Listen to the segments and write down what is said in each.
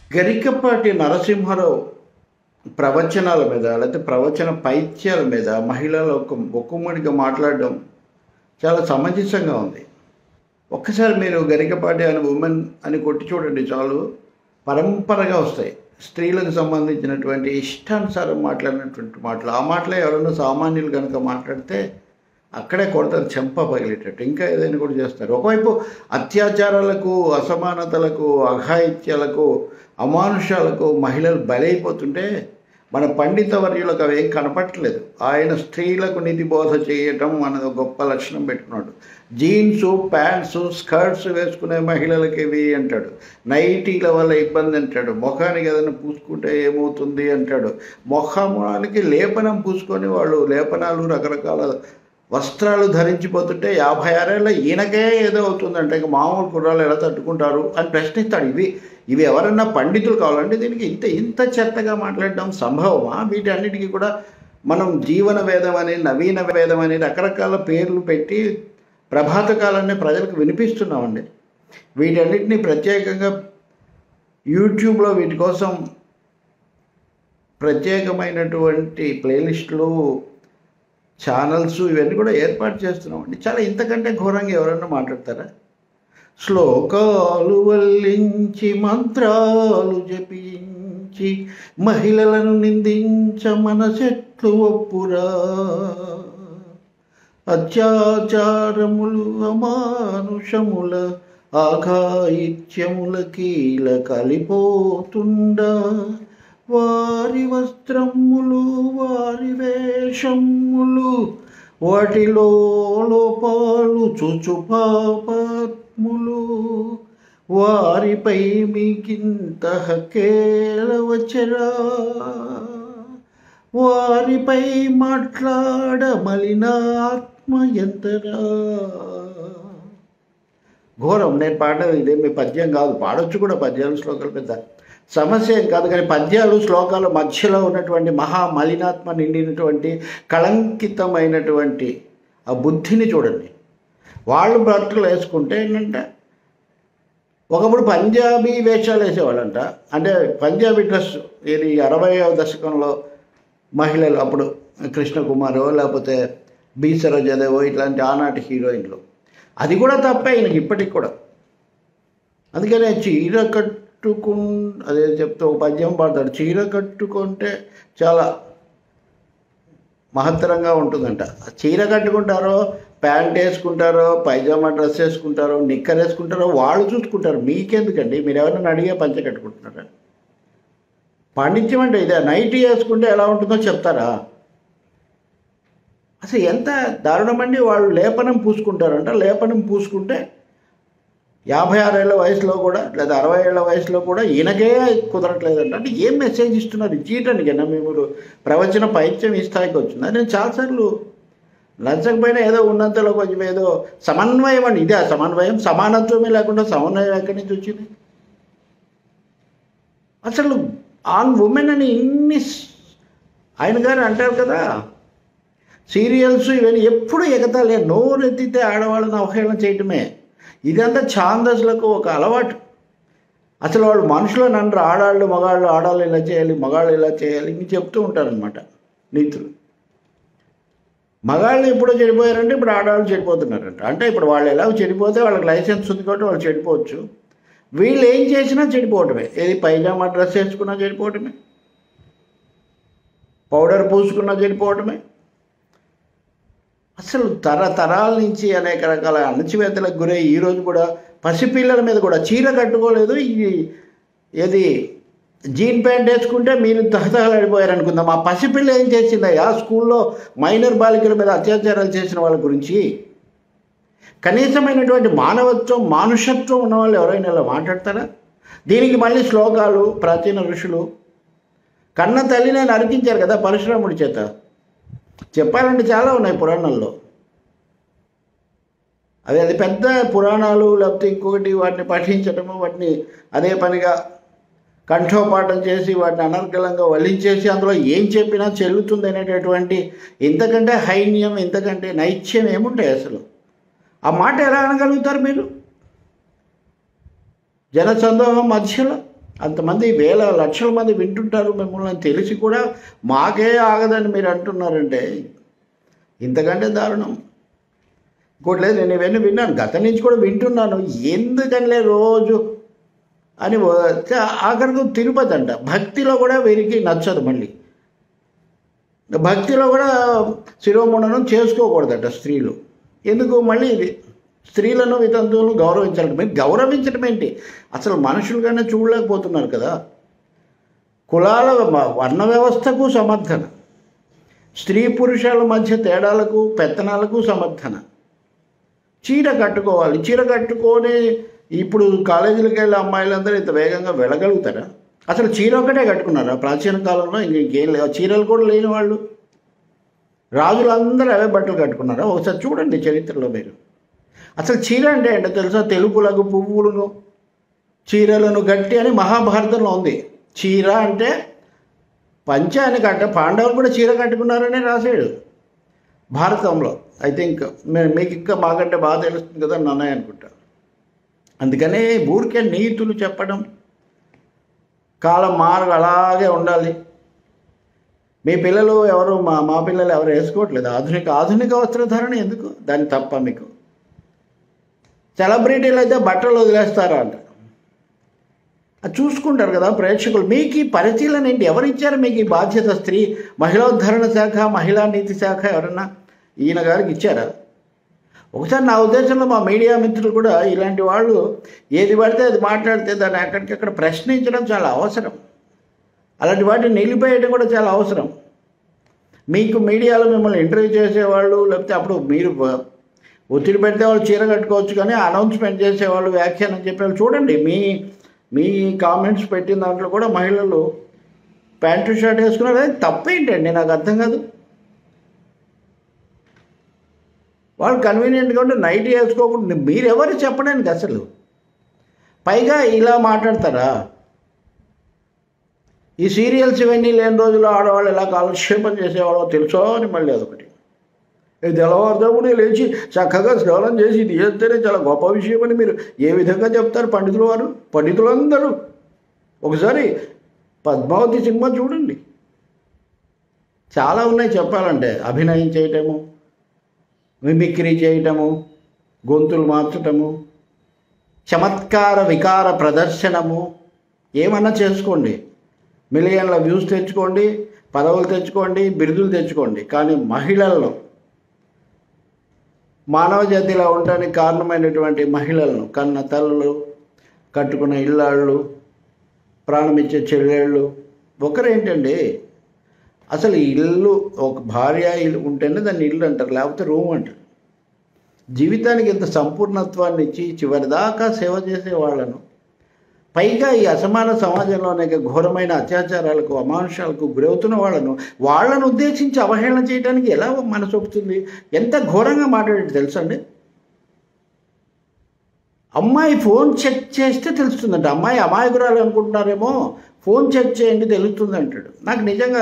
గరికపాటి నరసింహారావు ప్రవచనాల మీద లేకపోతే ప్రవచన పైత్యాల మీద మహిళల ఒక ఒక్కమ్మడిగా మాట్లాడడం చాలా సమంజసంగా ఉంది ఒక్కసారి మీరు గరికపాటి అని ఉమెన్ అని కొట్టి చూడండి చాలు పరంపరగా వస్తాయి స్త్రీలకు సంబంధించినటువంటి ఇష్టానుసారం మాట్లాడినటువంటి మాటలు ఆ మాటలే ఎవరైనా సామాన్యులు కనుక మాట్లాడితే అక్కడే కొడతారు చెంప పగిలేటట్టు ఇంకా ఏదైనా కూడా చేస్తారు ఒకవైపు అత్యాచారాలకు అసమానతలకు అఘాయిత్యాలకు అమానుషాలకు మహిళలు బలైపోతుంటే మన పండిత వర్యులకు అవేం కనపట్టలేదు ఆయన స్త్రీలకు నిధి బోధ చేయటం అన్నది ఒక గొప్ప లక్షణం పెట్టుకున్నాడు జీన్సు ప్యాంట్స్ స్కర్ట్స్ వేసుకునే మహిళలకి ఇవి అంటాడు నైటీల వల్ల ఇబ్బంది అంటాడు ముఖానికి ఏదైనా పూసుకుంటే ఏమవుతుంది అంటాడు ముఖానికి లేపనం పూసుకొని వాళ్ళు లేపనాలు రకరకాల వస్త్రాలు ధరించిపోతుంటే యాభై ఆరేళ్ళ ఈయనకే ఏదో అవుతుందంటే ఇక మామూలు కుర్రాలు ఎలా తట్టుకుంటారు అని ప్రశ్నిస్తాడు ఇవి ఇవి ఎవరన్నా పండితులు కావాలంటే దీనికి ఇంత ఇంత చెత్తగా మాట్లాడడం సంభవమా వీటన్నిటికీ కూడా మనం జీవన వేదం అని నవీన వేదం అని రకరకాల పేర్లు పెట్టి ప్రభాత కాలాన్ని ప్రజలకు వినిపిస్తున్నామండి వీటన్నిటిని ప్రత్యేకంగా యూట్యూబ్లో వీటి కోసం ప్రత్యేకమైనటువంటి ప్లేలిస్టులు ఛానల్స్ ఇవన్నీ కూడా ఏర్పాటు చేస్తున్నామండి చాలా ఇంతకంటే ఘోరంగా ఎవరన్నా మాట్లాడతారా శ్లోకాలు వల్లించి మంత్రాలు జపించి మహిళలను నిందించ మనసెట్లు ఒప్పురా అత్యాచారములు అమానుషముల ఆఘాయిత్యముల కీల కలిపోతుండా వారి వస్త్రములు వారి వేషములు వాటిలో లోపాలు చుచు పాపాత్ములు వారిపై మీకింత హకేలవచరా వారిపై మాట్లాడ మలినాత్మ ఎంతరా ఘోరం నేను పాడడం ఇదేమి పద్యం కాదు పాడొచ్చు కూడా పద్యాలు శ్లోకాలు పెద్ద సమస్య ఏం కాదు కానీ పద్యాలు శ్లోకాల మధ్యలో ఉన్నటువంటి మహా మలినాత్మ నిండినటువంటి కళంకితమైనటువంటి ఆ బుద్ధిని చూడండి వాళ్ళు బట్టలు వేసుకుంటే ఏంటంటే ఒకప్పుడు పంజాబీ వేషాలు వేసేవాళ్ళంట అంటే పంజాబీ డ్రెస్ ఇది అరవైవ దశకంలో మహిళలు అప్పుడు కృష్ణకుమారో లేకపోతే బి సరోజదేవో ఇట్లాంటి ఆనాటి హీరోయిన్లు అది కూడా తప్పే ఈయనకి ఇప్పటికి కూడా అందుకనే చీర కట్టుకు అదే చెప్తే ఒక పద్యం పాడతాడు చీర కట్టుకుంటే చాలా మహత్తరంగా ఉంటుందంట చీర కట్టుకుంటారో ప్యాంట్ వేసుకుంటారో పైజామా డ్రెస్ వేసుకుంటారో నిక్కర్ వేసుకుంటారో వాళ్ళు చూసుకుంటారు మీకెందుకండి మీరు ఎవరైనా అడిగే పంచ కట్టుకుంటున్నారా పాండిత్యం అంటే ఇదే నైటీ వేసుకుంటే ఎలా ఉంటుందో చెప్తారా అసలు ఎంత దారుణం అండి వాళ్ళు లేపనం పూసుకుంటారంట లేపనం పూసుకుంటే యాభై ఆరేళ్ల వయసులో కూడా లేదా అరవై ఏళ్ల వయసులో కూడా ఈయనకే కుదరట్లేదంట అంటే ఏం మెసేజ్ ఇస్తున్నారు ఇచ్చేయటానికి మేము ప్రవచన పైత్యం ఈ స్థాయికి వచ్చింది నేను చాలాసార్లు నచ్చకపోయినా ఏదో ఉన్నంతలో కొంచెం ఏదో సమన్వయం అండి ఇదే ఆ సమన్వయం సమానత్వమే లేకుండా సమన్వయం ఎక్కడి నుంచి వచ్చింది అసలు ఆన్ ఉమెన్ అని ఇన్ని స్- ఆయన గారు అంటారు కదా సీరియల్స్ ఇవన్నీ ఎప్పుడు ఎగతాలే నోరెత్తితే ఆడవాళ్ళని అవహేళన చేయటమే ఇదంతా ఛాందస్లకు ఒక అలవాటు అసలు వాళ్ళు మనుషులను అనరు ఆడాళ్ళు మగాళ్ళు ఆడాళ్ళు ఇలా చేయాలి మగాళ్ళు ఇలా చేయాలి ఇవి చెప్తూ ఉంటారనమాట నీతులు మగాళ్ళు ఎప్పుడో చెడిపోయారంటే ఇప్పుడు ఆడవాళ్ళు చెడిపోతున్నారంట అంటే ఇప్పుడు వాళ్ళు ఎలా చెడిపోతే వాళ్ళకి లైసెన్స్ ఉంది కాబట్టి వాళ్ళు చెడిపోవచ్చు వీళ్ళు ఏం చేసినా చెడిపోవటమే ఏది పైజామా డ్రెస్ వేసుకున్నా చెడిపోవటమే పౌడర్ పూసుకున్నా చెడిపోవటమే అసలు తరతరాల నుంచి అనేక రకాల అణచివేతలకు గురై ఈరోజు కూడా పసిపిల్లల మీద కూడా చీర కట్టుకోలేదు ఇది ఏది జీన్ ప్యాంట్ వేసుకుంటే మీరు తహతహలాడిపోయారు అనుకుందాం ఆ పసిపిల్ల ఏం చేసిందయ్యా స్కూల్లో మైనర్ బాలికల మీద అత్యాచారాలు చేసిన వాళ్ళ గురించి కనీసమైనటువంటి మానవత్వం మానుషత్వం ఉన్న వాళ్ళు ఎవరైనా ఇలా మాట్లాడతారా దీనికి మళ్ళీ శ్లోకాలు ప్రాచీన ఋషులు కన్న తల్లిని నరికించారు కదా పరశురాముడి చేత చెప్పాలంటే చాలా ఉన్నాయి పురాణాల్లో అవి అది పెద్ద పురాణాలు లేకపోతే ఇంకొకటి వాటిని పఠించడము వాటిని అదే పనిగా కంఠోపాఠం చేసి వాటిని అనర్గళంగా వల్లించేసి అందులో ఏం చెప్పినా చెల్లుతుంది అనేటటువంటి ఇంతకంటే హైన్యం ఇంతకంటే నైత్యం ఏముంటాయి అసలు ఆ మాట ఎలా అనగలుగుతారు మీరు జన సందోహం మధ్యలో అంతమంది వేల లక్షల మంది వింటుంటారు మిమ్మల్ని అని తెలిసి కూడా మాకే ఆగదని మీరు అంటున్నారంటే ఇంతకంటే దారుణం ఇంకోటి లేదు నేను ఇవన్నీ విన్నాను గత నుంచి కూడా వింటున్నాను ఎందుకనిలే రోజు అని వ- ఆఖరికి తిరుపతి అంట భక్తిలో కూడా వీరికి నచ్చదు మళ్ళీ భక్తిలో కూడా శిరోముండనం చేసుకోకూడదట స్త్రీలు ఎందుకు మళ్ళీ ఇది స్త్రీలను వితంతువులను గౌరవించాలి మీరు గౌరవించడం ఏంటి అసలు మనుషులుగానే చూడలేకపోతున్నారు కదా కులాల వ- వర్ణ వ్యవస్థకు సమర్థన స్త్రీ పురుషుల మధ్య తేడాలకు పెత్తనాలకు సమర్థన చీర కట్టుకోవాలి చీర కట్టుకొని ఇప్పుడు కాలేజీలకు వెళ్ళే అమ్మాయిలందరూ ఇంత వేగంగా వెళ్ళగలుగుతారా అసలు చీర ఒక్కటే కట్టుకున్నారా ప్రాచీన కాలంలో ఇంక ఇంకేం లేవు చీరలు కూడా లేని వాళ్ళు రాజులందరూ అవే బట్టలు కట్టుకున్నారా ఒకసారి చూడండి చరిత్రలో మీరు అసలు చీర అంటే ఏంటో తెలుసా తెలుపులకు పువ్వులను చీరలను గట్టి అని మహాభారతంలో ఉంది చీర అంటే పంచ అని కట్ట పాండవులు కూడా చీర కట్టుకున్నారని రాశాడు భారతంలో ఐ థింక్ మీకు ఇంకా మాకంటే బాగా తెలుస్తుంది కదా నన్నయ్య అనుకుంటా అందుకనే ఊరికే నీతులు చెప్పడం కాలం మారు అలాగే ఉండాలి మీ పిల్లలు ఎవరు మా మా పిల్లలు ఎవరు వేసుకోవట్లేదు ఆధునిక ఆధునిక వస్త్రధారణ ఎందుకు దాని తప్ప మీకు సెలబ్రిటీలు అయితే బట్టలు వదిలేస్తారా అంట అది చూసుకుంటారు కదా ప్రేక్షకులు మీకు ఈ పరిశీలన ఏంటి ఎవరు ఇచ్చారు మీకు ఈ బాధ్యత స్త్రీ మహిళోద్ధరణ శాఖ మహిళా నీతి శాఖ ఎవరన్నా ఈయన గారికి ఇచ్చారా ఒకసారి నా ఉద్దేశంలో మా మీడియా మిత్రులు కూడా ఇలాంటి వాళ్ళు ఏది పడితే అది మాట్లాడితే దాన్ని అక్కడికక్కడ ప్రశ్నించడం చాలా అవసరం అలాంటి వాటిని నిలిపేయడం కూడా చాలా అవసరం మీకు మీడియాలో మిమ్మల్ని ఇంటర్వ్యూ చేసేవాళ్ళు లేకపోతే అప్పుడు మీరు బ- ఒత్తిడి పెడితే వాళ్ళు చీర కట్టుకోవచ్చు కానీ అనౌన్స్మెంట్ చేసేవాళ్ళు వ్యాఖ్యానం చెప్పేవాళ్ళు చూడండి మీ మీ కామెంట్స్ పెట్టిన దాంట్లో కూడా మహిళలు ప్యాంటు షర్ట్ వేసుకున్నారు అది తప్పేంటండి నాకు అర్థం కాదు వాళ్ళు కన్వీనియంట్గా ఉంటే నైట్ వేసుకోకుండా మీరెవరు చెప్పడానికి అసలు పైగా ఇలా మాట్లాడతారా ఈ సీరియల్స్ ఇవన్నీ లేని రోజుల్లో ఆడవాళ్ళు ఎలా కాలక్షేపం చేసేవాళ్ళో తెలుసో అని మళ్ళీ అదొకటి ఇది తెల్లవారుజామునే లేచి చక్కగా స్నానం చేసి ఇది చేస్తేనే చాలా గొప్ప విషయం అని మీరు ఏ విధంగా చెప్తారు పండితులు వారు పండితులందరూ ఒకసారి పద్మావతి సినిమా చూడండి చాలా ఉన్నాయి చెప్పాలంటే అభినయం చేయటము మిమిక్రీ చేయటము గొంతులు మార్చటము చమత్కార వికార ప్రదర్శనము ఏమన్నా చేసుకోండి మిలియన్ల వ్యూస్ తెచ్చుకోండి పదవులు తెచ్చుకోండి బిరుదులు తెచ్చుకోండి కానీ మహిళలను మానవ జాతిలో ఉండడానికి కారణమైనటువంటి మహిళలను కన్న తల్లులు కట్టుకున్న ఇళ్ళాళ్ళు ప్రాణమిచ్చే చెల్లెళ్ళు ఒకరేంటండి అసలు ఇల్లు ఒక భార్య ఇల్లు ఉంటేనే దాన్ని ఇల్లు అంటారు లేకపోతే రూమ్ అంటారు జీవితానికి ఇంత సంపూర్ణత్వాన్ని ఇచ్చి చివరిదాకా సేవ చేసే వాళ్ళను పైగా ఈ అసమాన సమాజంలో అనేక ఘోరమైన అత్యాచారాలకు అమానుషాలకు గురవుతున్న వాళ్ళను వాళ్ళను ఉద్దేశించి అవహేళన చేయడానికి ఎలా మనసు ఒప్పుతుంది ఎంత ఘోరంగా మాట్లాడేది తెలుసండి అమ్మాయి ఫోన్ చెక్ చేస్తే తెలుస్తుందంట అమ్మాయి అమాయకురాలు అనుకుంటున్నారేమో ఫోన్ చెక్ చేయండి తెలుస్తుంది అంటాడు నాకు నిజంగా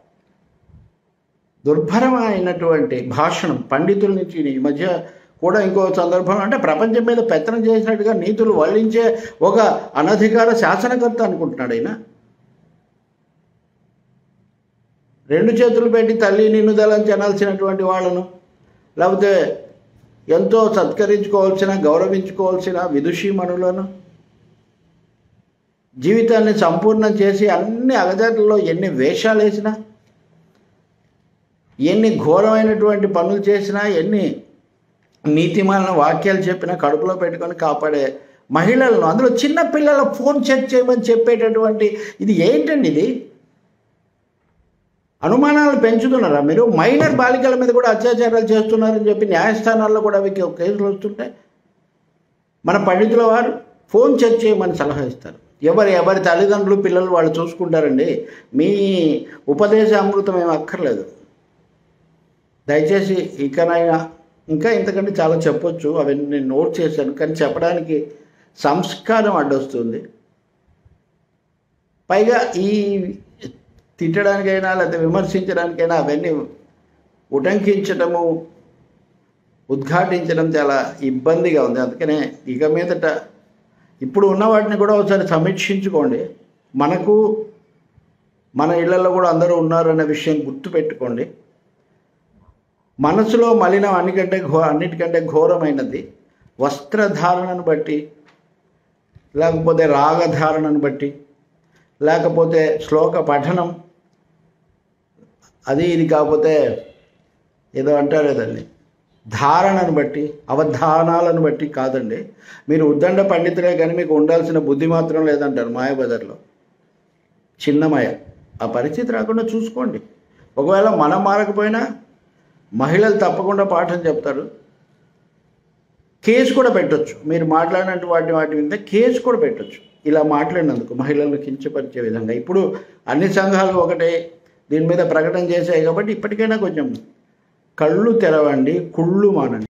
దుర్భరమైనటువంటి భాషణం పండితుల నుంచి ఈ మధ్య కూడా ఇంకో సందర్భం అంటే ప్రపంచం మీద పెత్తనం చేసినట్టుగా నీతులు వల్లించే ఒక అనధికార శాసనకర్త అనుకుంటున్నాడు ఆయన రెండు చేతులు పెట్టి తల్లి నిన్నుదలని అనాల్సినటువంటి వాళ్ళను లేకపోతే ఎంతో సత్కరించుకోవాల్సిన గౌరవించుకోవాల్సిన విదుషీమణులను జీవితాన్ని సంపూర్ణం చేసి అన్ని అగజాట్లలో ఎన్ని వేషాలు వేసినా ఎన్ని ఘోరమైనటువంటి పనులు చేసినా ఎన్ని నీతిమాలిన వాక్యాలు చెప్పినా కడుపులో పెట్టుకొని కాపాడే మహిళలను అందులో చిన్న పిల్లల ఫోన్ చెక్ చేయమని చెప్పేటటువంటి ఇది ఏంటండి ఇది అనుమానాలు పెంచుతున్నారా మీరు మైనర్ బాలికల మీద కూడా అత్యాచారాలు చేస్తున్నారని చెప్పి న్యాయస్థానాల్లో కూడా అవి కేసులు వస్తుంటాయి మన పండితుల వారు ఫోన్ చెక్ చేయమని సలహా ఇస్తారు ఎవరి ఎవరి తల్లిదండ్రులు పిల్లలు వాళ్ళు చూసుకుంటారండి మీ ఉపదేశ అమృతం ఏం అక్కర్లేదు దయచేసి ఇకనైనా ఇంకా ఇంతకంటే చాలా చెప్పొచ్చు అవన్నీ నేను నోట్ చేశాను కానీ చెప్పడానికి సంస్కారం అడ్డొస్తుంది పైగా ఈ తిట్టడానికైనా లేకపోతే విమర్శించడానికైనా అవన్నీ ఉటంకించడము ఉద్ఘాటించడం చాలా ఇబ్బందిగా ఉంది అందుకనే ఇక మీదట ఇప్పుడు ఉన్న వాటిని కూడా ఒకసారి సమీక్షించుకోండి మనకు మన ఇళ్లలో కూడా అందరూ ఉన్నారన్న విషయం గుర్తుపెట్టుకోండి మనసులో మలినం అన్నికంటే ఘో అన్నిటికంటే ఘోరమైనది వస్త్రధారణను బట్టి లేకపోతే రాగధారణను బట్టి లేకపోతే శ్లోక పఠనం అది ఇది కాకపోతే ఏదో అంటారు కదండి ధారణను బట్టి అవధానాలను బట్టి కాదండి మీరు ఉద్దండ పండితులే కానీ మీకు ఉండాల్సిన బుద్ధి మాత్రం లేదంటారు మాయాబజార్లో చిన్నమయ ఆ పరిస్థితి రాకుండా చూసుకోండి ఒకవేళ మనం మారకపోయినా మహిళలు తప్పకుండా పాఠం చెప్తారు కేసు కూడా పెట్టొచ్చు మీరు మాట్లాడినట్టు వాటి వాటి మీద కేసు కూడా పెట్టొచ్చు ఇలా మాట్లాడినందుకు మహిళలను కించపరిచే విధంగా ఇప్పుడు అన్ని సంఘాలు ఒకటే దీని మీద ప్రకటన చేశాయి కాబట్టి ఇప్పటికైనా కొంచెం కళ్ళు తెరవండి కుళ్ళు మానండి